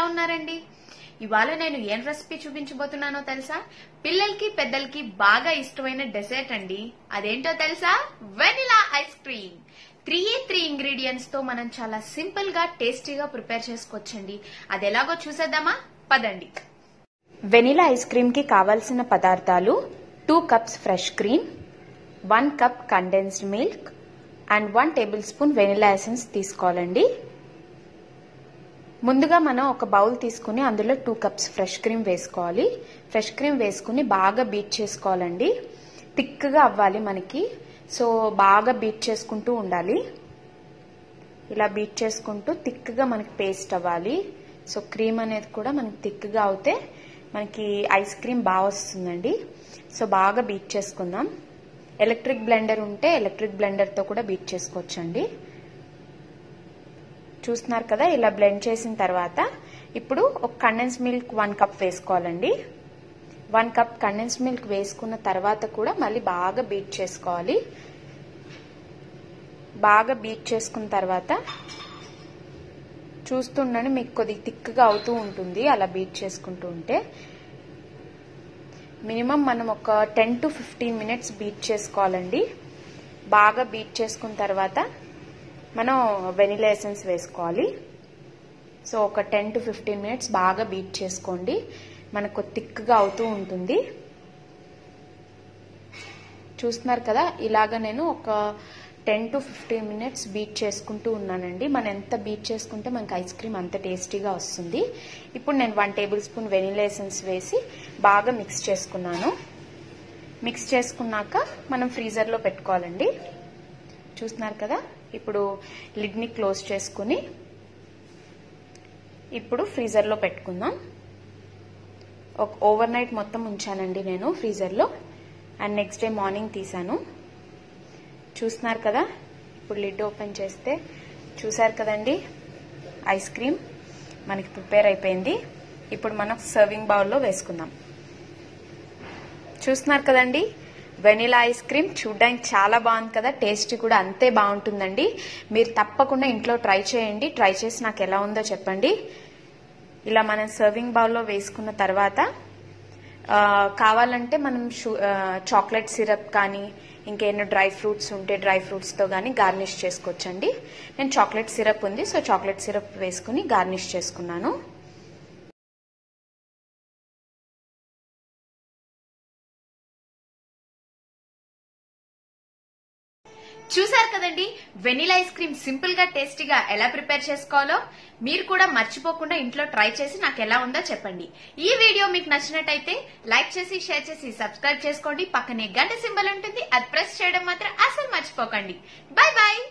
ఉన్నారండి ఇవాళ నేను ఏం రెసిపీ చూపించబోతున్నానో తెలుసా పిల్లలకి పెద్దలకి బాగా ఇష్టమైన డెసర్ట్ అండి అదేంటో తెలుసా vanilla ice cream three three ingredients తో మనం చాలా సింపుల్ గా టేస్టీగా ప్రిపేర్ చేసుకోవచ్చండి అది ఎలాగో చూసేద్దామా పదండి వెనిలా ఐస్ క్రీమ్కి కావాల్సిన పదార్థాలు two cups fresh cream one cup condensed milk and one tablespoon vanilla essence తీసుకోవాలండి ముందుగా మనం ఒక బౌల్ తీసుకుని అందులో టూ కప్స్ ఫ్రెష్ క్రీమ్ వేసుకోవాలి ఫ్రెష్ క్రీమ్ వేసుకుని బాగా బీట్ చేసుకోవాలండి థిక్గా అవ్వాలి మనకి సో బాగా బీట్ చేసుకుంటూ ఉండాలి ఇలా బీట్ చేసుకుంటూ థిక్గా మనకి పేస్ట్ అవ్వాలి సో క్రీమ్ అనేది కూడా మనకి థిక్గా అవుతే మనకి ఐస్ క్రీమ్ బాగా వస్తుందండి సో బాగా బీట్ చేసుకుందాం ఎలక్ట్రిక్ బ్లెండర్ ఉంటే ఎలక్ట్రిక్ బ్లెండర్తో కూడా బీట్ చేసుకోవచ్చండి చూస్తున్నారు కదా ఇలా బ్లెండ్ చేసిన తర్వాత ఇప్పుడు ఒక కండెన్స్ మిల్క్ వన్ కప్ వేసుకోవాలండి వన్ కప్ కండెన్స్ మిల్క్ వేసుకున్న తర్వాత కూడా మళ్ళీ బాగా బీట్ చేసుకోవాలి బాగా బీట్ చేసుకున్న తర్వాత చూస్తుండని మీకు కొద్దిగా థిక్గా అవుతూ ఉంటుంది అలా బీట్ చేసుకుంటూ ఉంటే మినిమం మనం ఒక ten to fifteen minutes beat చేసుకోవాలండి బాగా బీట్ చేసుకున్న తర్వాత మనం వెనిలా ఎసెన్స్ వేసుకోవాలి సో ఒక టెన్ టు ఫిఫ్టీన్ మినిట్స్ బాగా బీట్ చేసుకోండి మనకు థిక్గా అవుతూ ఉంటుంది చూస్తున్నారు కదా ఇలాగ నేను ఒక ten to fifteen minutes beat చేసుకుంటూ ఉన్నానండి మనం ఎంత బీట్ చేసుకుంటే మనకి ఐస్ క్రీమ్ అంత టేస్టీగా వస్తుంది ఇప్పుడు నేను one tablespoon vanilla essence వేసి బాగా మిక్స్ చేసుకున్నాను మిక్స్ చేసుకున్నాక మనం ఫ్రీజర్లో పెట్టుకోవాలండి చూస్తున్నారు కదా ఇప్పుడు లిడ్ని క్లోజ్ చేసుకుని ఇప్పుడు ఫ్రీజర్లో పెట్టుకుందాం ఒక ఓవర్ నైట్ మొత్తం ఉంచానండి నేను ఫ్రీజర్లో అండ్ నెక్స్ట్ డే మార్నింగ్ తీసాను చూస్తున్నారు కదా ఇప్పుడు లిడ్ ఓపెన్ చేస్తే చూసారు కదండి ఐస్ క్రీమ్ మనకి ప్రిపేర్ అయిపోయింది ఇప్పుడు మనం సర్వింగ్ బౌల్లో వేసుకుందాం చూస్తున్నారు కదండి వెనిలా ఐస్ క్రీమ్ చూడడానికి చాలా బాగుంది కదా టేస్ట్ కూడా అంతే బాగుంటుందండి మీరు తప్పకుండా ఇంట్లో ట్రై చేయండి ట్రై చేసి నాకు ఎలా ఉందో చెప్పండి ఇలా మనం సర్వింగ్ బౌల్లో వేసుకున్న తర్వాత కావాలంటే మనం చాక్లెట్ సిరప్ కానీ ఇంకేమైనా డ్రై ఫ్రూట్స్ ఉంటే డ్రై ఫ్రూట్స్తో కానీ గార్నిష్ చేసుకోవచ్చండి నేను చాక్లెట్ సిరప్ ఉంది సో చాక్లెట్ సిరప్ వేసుకుని గార్నిష్ చేసుకున్నాను చూసారు కదండి వెనిలా ఐస్ క్రీమ్ సింపుల్ గా టేస్టీగా ఎలా ప్రిపేర్ చేసుకోవాలో మీరు కూడా మర్చిపోకుండా ఇంట్లో ట్రై చేసి నాకు ఎలా ఉందో చెప్పండి ఈ వీడియో మీకు నచ్చినట్టయితే లైక్ చేసి షేర్ చేసి సబ్స్క్రైబ్ చేసుకోండి పక్కనే గంట సింబల్ ఉంటుంది అది ప్రెస్ చేయడం మాత్రం అసలు మర్చిపోకండి బాయ్ బాయ్